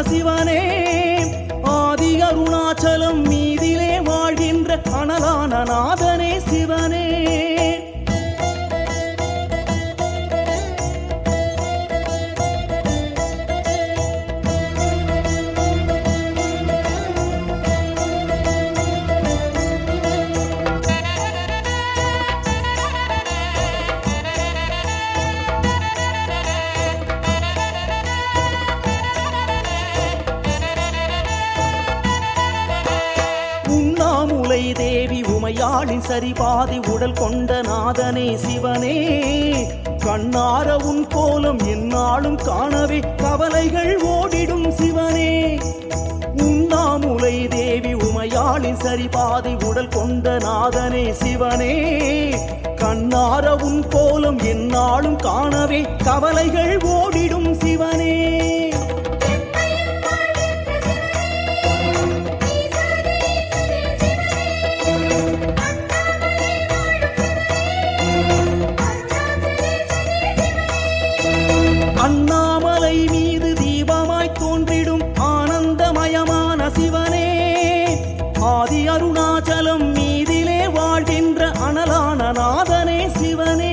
சிவனே ஆதி அருணாச்சலம் மீதிலே வாழ்கின்ற அனலான நாதனே சிவனே உண்ணாமுலை தேவி உமையாளின் சரிபாதி உடல் கொண்ட நாதனே சிவனே கண்ணார உன் கோலம் எந்நாளும் காணவே கவலைகள் ஓடிடும் சிவனே உண்ணாமுலை தேவி உமையாளின் சரிபாதி உடல் கொண்ட நாதனே சிவனே கண்ணார உன் கோலம் எந்நாளும் காணவே கவலைகள் ஓடிடும் சிவனே அண்ணாமலை மீது தீபமாய் தோன்றிடும் ஆனந்தமயமான சிவனே ஆதி அருணாச்சலம் மீதிலே வாழ்கின்ற அனலான நாதனே சிவனே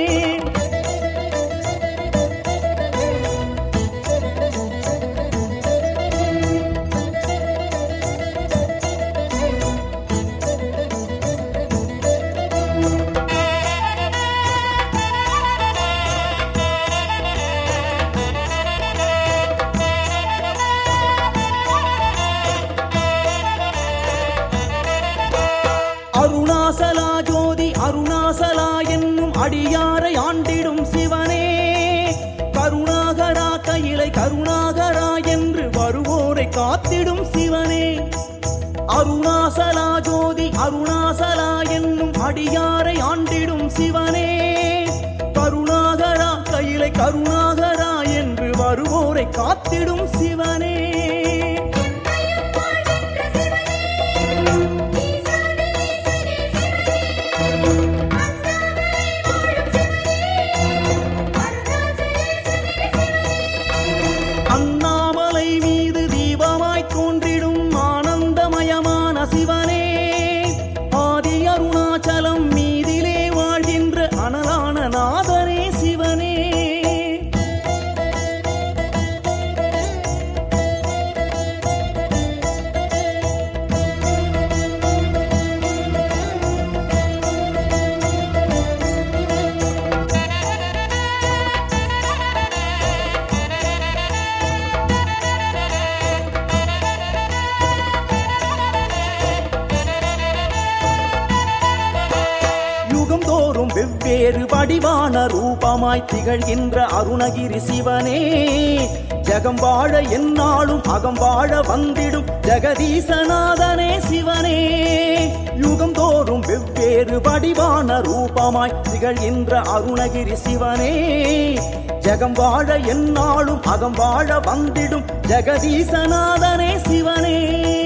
அருணாசலா ஜோதி அருணாசலா என்னும் அடியாரை ஆண்டிடும் சிவனே கருணாகரா கையிலை கருணாகரா என்று வருவோரை காத்திடும் சிவனே அருணாசலா ஜோதி அருணாசலா என்னும் அடியாரை ஆண்டிடும் சிவனே கருணாகரா கையிலை கருணாகரா என்று வருவோரை காத்திடும் சிவனே அண்ணாமலை மீது தீபமாய் தோன்றிடும் ஆனந்தமயமான சிவனே ஆதி அருணாச்சலம் மீதிலே வாழ்கின்ற அனலான நாதனே சிவனே யுகம் தோறும் வெவ்வேறு வடிவான ரூபமாய் திகழ்கின்ற அருணகிரி சிவனே ஜகம் வாழ எந்நாளும் அகம் வாழ வந்திடும் ஜெகதீசநாதனே சிவனே யுகம் தோறும் வெவ்வேறு வடிவான ரூபமாய் திகழ்கின்ற அருணகிரி சிவனே ஜகம் வாழ எந்நாளும் அகம் வாழ வந்திடும் ஜெகதீசநாதனே சிவனே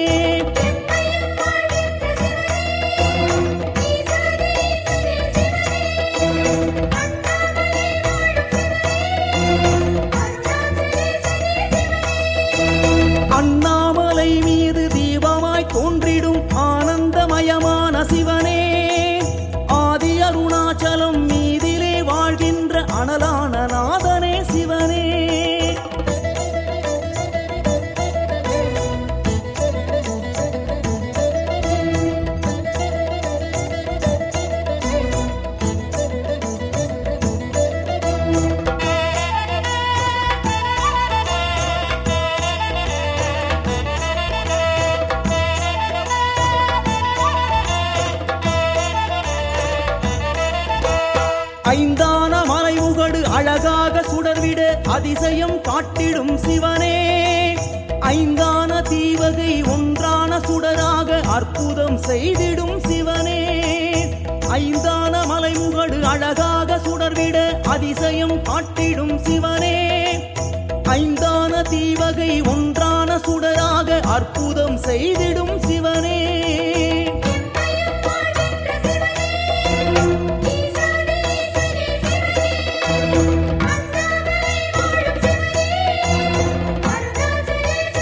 அண்ணாமலை மீது தீபமாய் தோன்றிடும் ஆனந்தமயமான சிவனே ஆதி அருணாச்சலம் மீதிலே வாழ்கின்ற அனலான நாதனே சிவனே ஐந்தான மலைமுகடு அழகாக சுடர்விட அதிசயம் காட்டிடும் சிவனே ஐந்தான தீவகை ஒன்றான சுடராக அற்புதம் செய்திடும் சிவனே ஐந்தான மலைமுகடு அழகாக சுடர்விட அதிசயம் காட்டிடும் சிவனே ஐந்தான தீவகை ஒன்றான சுடராக அற்புதம் செய்திடும் சிவனே அண்ணாமலை வாழும் சிவனே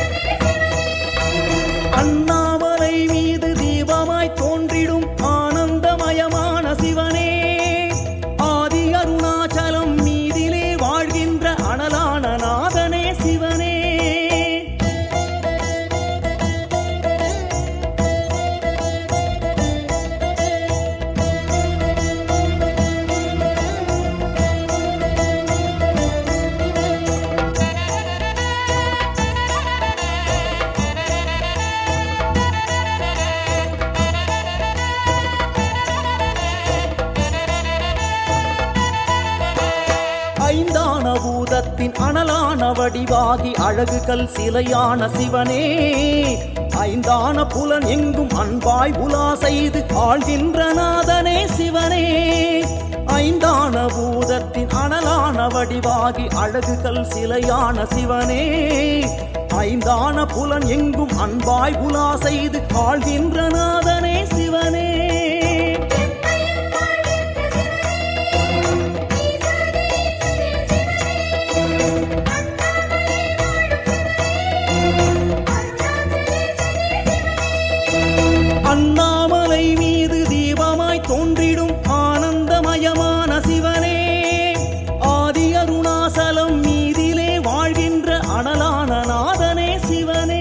வடிவாகி அழகு கல் சிலையான சிவனே ஐந்தான புலன் எங்கும் அன்பாய் உலா செய்து ஆள்கின்ற நாதனே சிவனே ஐந்தான பூதத்தின் அனலான வடிவாகி அழகு கல் சிலையான சிவனே ஐந்தான புலன் எங்கும் அன்பாய் உலா செய்து ஆள்கின்ற நாதனே சிவனே அண்ணாமலை மீது தீபமாய் தோன்றிடும் ஆனந்தமயமான சிவனே ஆதி அருணாசலம் மீதிலே வாழ்கின்ற அனலான நாதனே சிவனே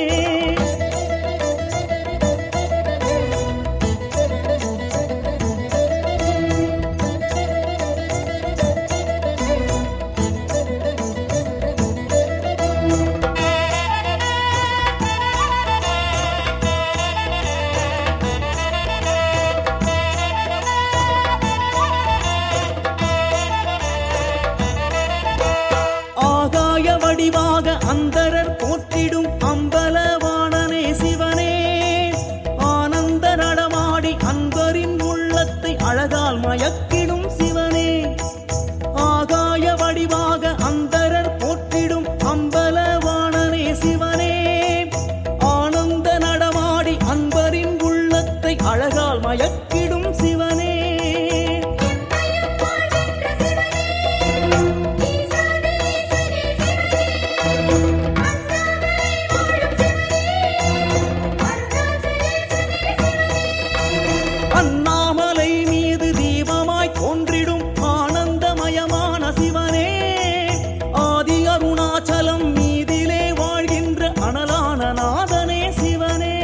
ஆகாய வடிவாக அந்தரர் போற்றிடும் அம்பலவாணனே சிவனே ஆனந்த நடமாடி அன்பரின் உள்ளத்தை அழகால் மயக்கிடும் சிவனே ஆகாய வடிவாக அந்தரர் போற்றிடும் அம்பலவாணனே சிவனே ஆனந்த நடமாடி அன்பரின் உள்ளத்தை அழகால் மயக்கிடும் சிவனே அண்ணாமலை மீது தீபமாய் தோன்றிடும் ஆனந்தமயமான சிவனே ஆதி அருணாச்சலம் மீதிலே வாழ்கின்ற அனலான நாதனே சிவனே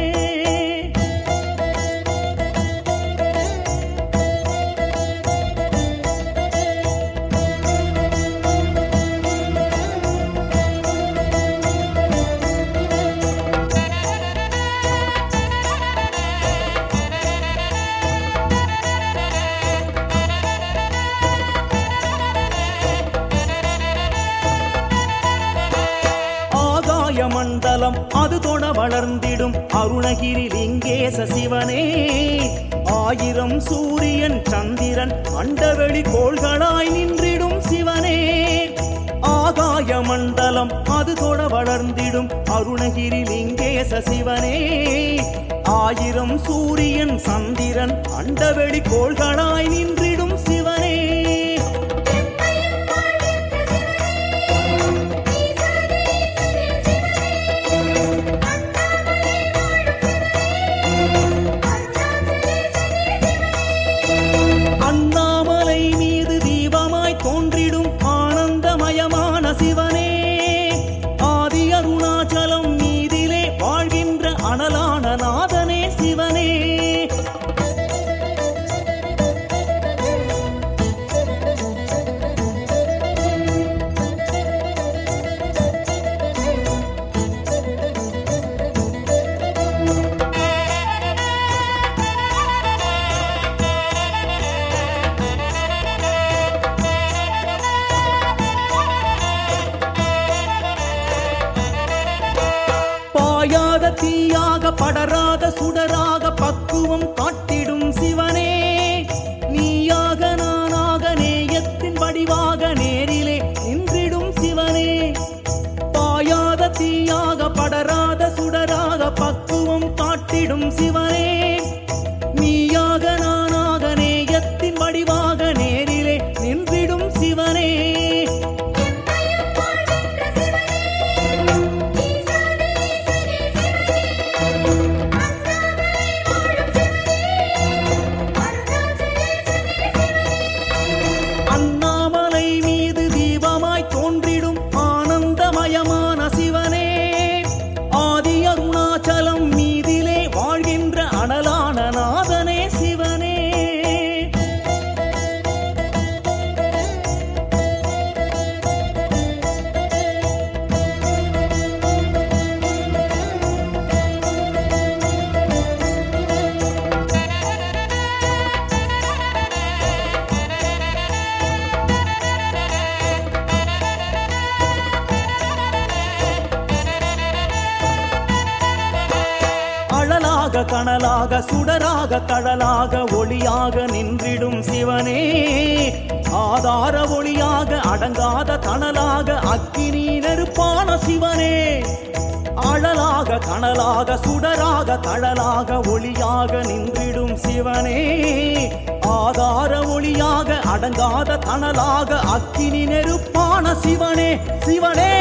ஆகாய மண்டலம் அது தொட வளர்ந்திடும் அருணகிரி லிங்கேச சிவனே ஆயிரம் சூரியன் சந்திரன் அண்டவெளி கோள்களாய் நின்றிடும் சிவனே ஆகாய மண்டலம் அது தொட வளர்ந்திடும் அருணகிரி லிங்கேச சிவனே ஆயிரம் சூரியன் சந்திரன் அண்டவெளி கோள்களாய் நின்றிடும் சிவனே அண்ணாமலை மீது தீபமாய் தோன்றிடும் ஆனந்தமயமான சிவனே ஆதி அருணாச்சலம் மீதிலே வாழ்கின்ற அனலான நாதனே சிவனே பாயாத தீயாக படராத சுடராக பக்குவம் காட்டிடும் சிவனே நீயாக நானாக நேயத்தின் வடிவாக நேரிலே நின்றிடும் சிவனே பாயாத தீயாக படராத சுடராக பக்குவம் காட்டிடும் சிவனே நீயாக நானாக நேயத்தின் வடிவாக நேரிலே நின்றிடும் சிவனே அனலாக கனலாக சுடராக கடலாக ஒளியாக நின்றிடும் சிவனே ஆதார ஒளியாக அடங்காத தணலாக அக்கினி நெருப்பான சிவனே அழலாக கனலாக சுடராக தழலாக ஒளியாக நின்றிடும் சிவனே ஆதார ஒளியாக அடங்காத தணலாக அக்கினி நெருப்பான சிவனே சிவனே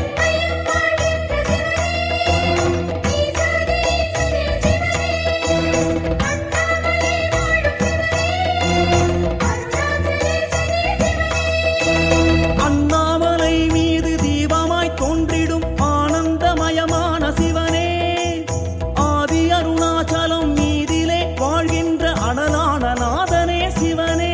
அண்ணாமலை மீது தீபமாய் தோன்றிடும் ஆனந்தமயமான சிவனே ஆதி அருணாச்சலம் மீதிலே வாழ்கின்ற அனலான நாதனே சிவனே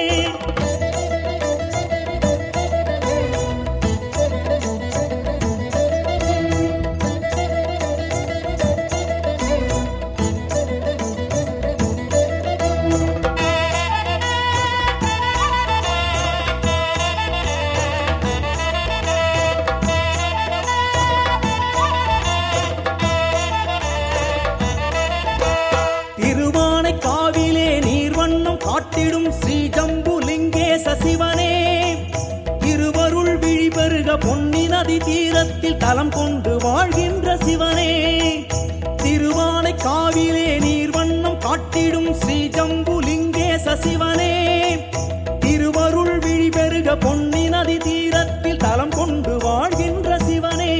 திருவானை காவிலே நீர்வண்ணம் காட்டிடும் ஸ்ரீ ஜம்புலிங்கேச சிவனே திருவருள் விழிபெருக பொன்னி நதி தீரத்தில் தலம் கொண்டு வாழ்கின்ற சிவனே திருவானை காவிலே நீர்வண்ணம் காட்டிடும் ஸ்ரீ ஜம்புலிங்கேச சிவனே திருவருள் விழிபெருக பொன்னி நதி தீரத்தில் தலம் கொண்டு வாழ்கின்ற சிவனே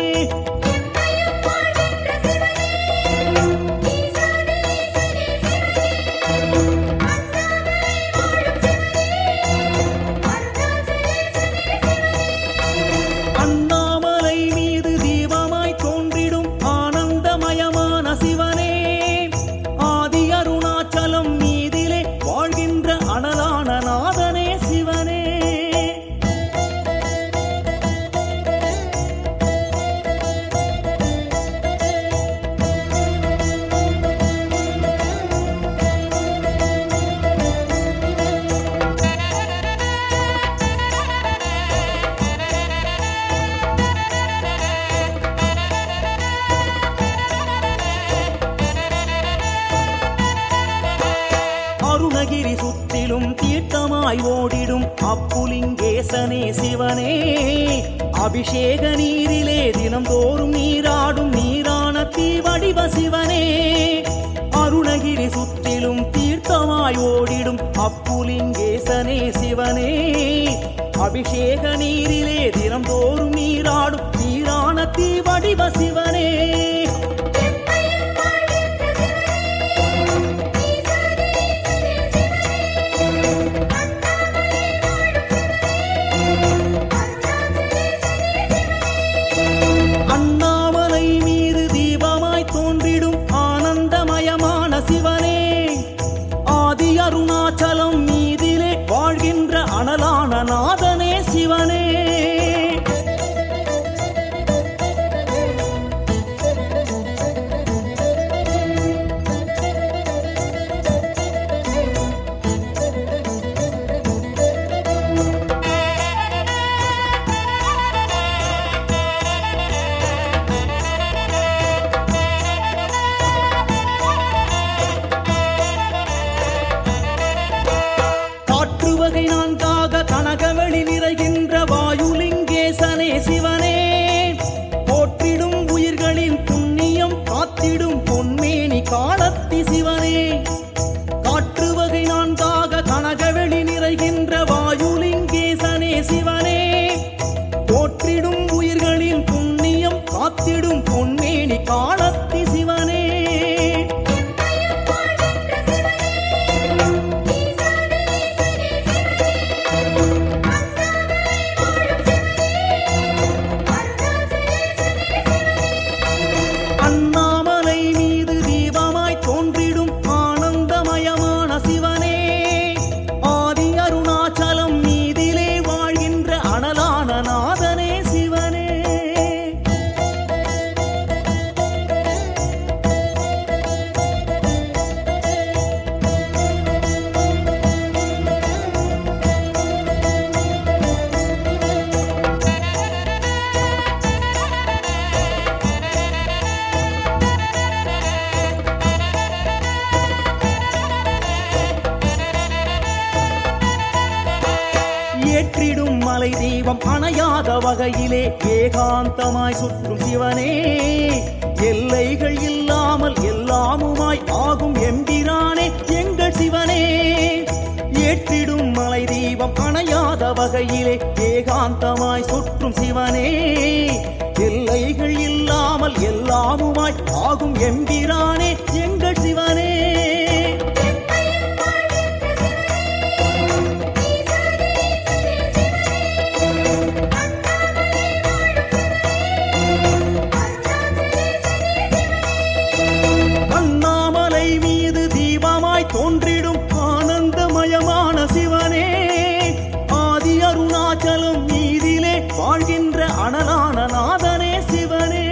அண்ணாமலை மீது தீபமாய் தோன்றிடும் ஆனந்தமயமான சிவனே ஆதி அருணாச்சலம் மீதிலே வாழ்கின்ற அனலான நாதனே சிவனே அருணகிரி சுற்றிலும் தீர்த்தமாய் ஓடிடும் அப்புலிங்கேசனே சிவனே அபிஷேக நீரிலே தினம்தோறும் நீராடும் நீரான தீவடிவ சிவனே அருணகிரி சுற்றிலும் தீர்த்தமாய் ஓடிடும் அப்புலிங்கேசனே சிவனே அபிஷேக நீரிலே தினம்தோறும் நீராடும் நீரான தீவடிவ சிவனே அண்ணாமலை மீது தீபமாய் தோன்றிடும் ஆனந்தமயமான சிவனே ஆதி அருணாச்சலம் மீதிலே வாழ்கின்ற அனலான நாதனே சிவனே தீபம் அணையாத வகையிலே ஏகாந்தமாய் சுற்றும் சிவனே எல்லைகள் இல்லாமல் எல்லாமுமாய் ஆகும் எம்பிரானே எங்கள் சிவனே ஏற்றிடும் மலை தீபம் அணையாத வகையிலே ஏகாந்தமாய் சுற்றும் சிவனே எல்லைகள் இல்லாமல் எல்லாமுமாய் ஆகும் எம்பிரானே எங்கள் சிவனே அண்ணாமலை மீது தீபமாய் தோன்றிடும் ஆனந்தமயமான சிவனே ஆதி அருணாச்சலம் மீதிலே வாழ்கின்ற அனலான நாதனே சிவனே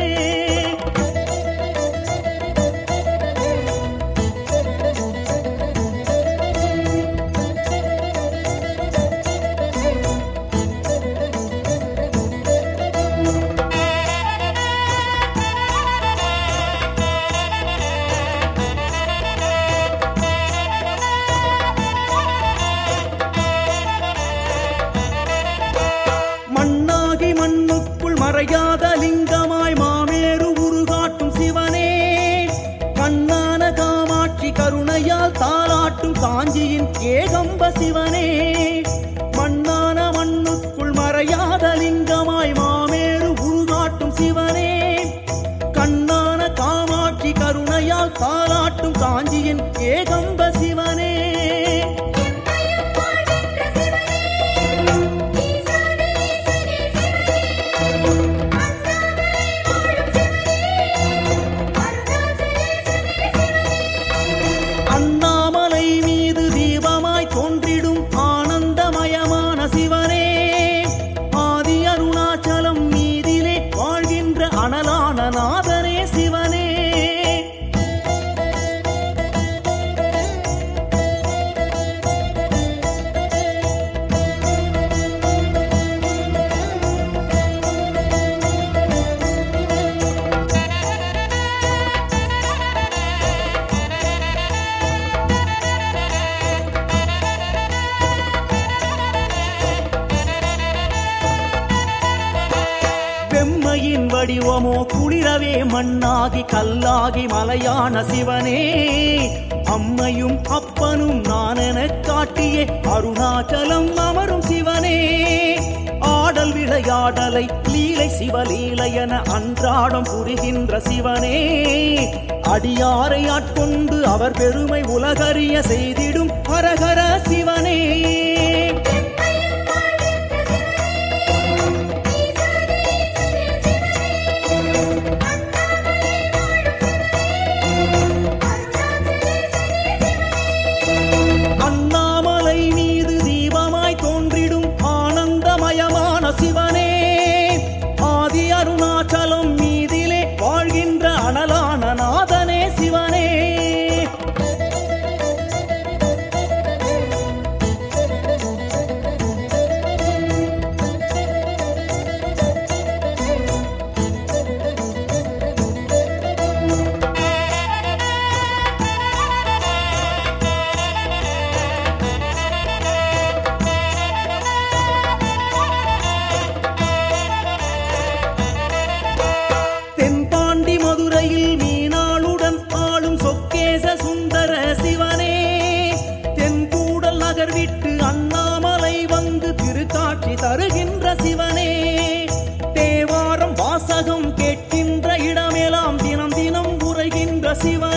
மண்ணாகி மண்ணுக்குள் மறையாத லிங்கமாய் மாமேறு உருகாட்டும் சிவனே கண்ணான காமாட்சி கருணையால் தாளாட்டும் காஞ்சியின் ஏகம்ப சிவனே மண்ணான மண்ணுக்குள் மறையாத லிங்கமாய் மாமேறு உருகாட்டும் சிவனே கண்ணான காமாட்சி கருணையால் தாளாட்டும் காஞ்சியின் ஏகம்ப சிவனே அண்ணாமலை மீது தீபமாய் தோன்றிடும் ஆனந்தமயமான சிவனே ஆதி அருணாச்சலம் மீதிலே வாழ்கின்ற அனலான நாதனே சிவனே வெம்மையின் வடிவமோ குளிரவே மண்ணாகி கல்லாகி மலையான சிவனே அம்மையும் அப்பனும் நான் எனக் காட்டியே அருணாச்சலம் அமரும் சிவனே ஆடல் விளையாடலை லீலை சிவலீலை என அன்றாடம் புரிகின்ற சிவனே அடியாரை ஆட்கொண்டு அவர் பெருமை உலகறிய செய்திடும் ஹரஹர சிவனே அண்ணாமலை மீது தீபமாய் தோன்றிடும் ஆனந்தமயமான சிவனே ஆதி அருணாச்சலம் மீதிலே வாழ்கின்ற அனலான நாதனே சிவனே தென்பாண்டி மதுரையில் மீனாளுடன் ஆளும் சொக்கேச சுந்தர சிவனே தென்கூடல் நகர் விட்டு அண்ணாமலை வந்து திருக்காட்சி தருகின்ற சிவனே தேவாரம் வாசகம் கேட்கின்ற இடமெல்லாம் தினம் தினம் உரைகின்ற சிவனே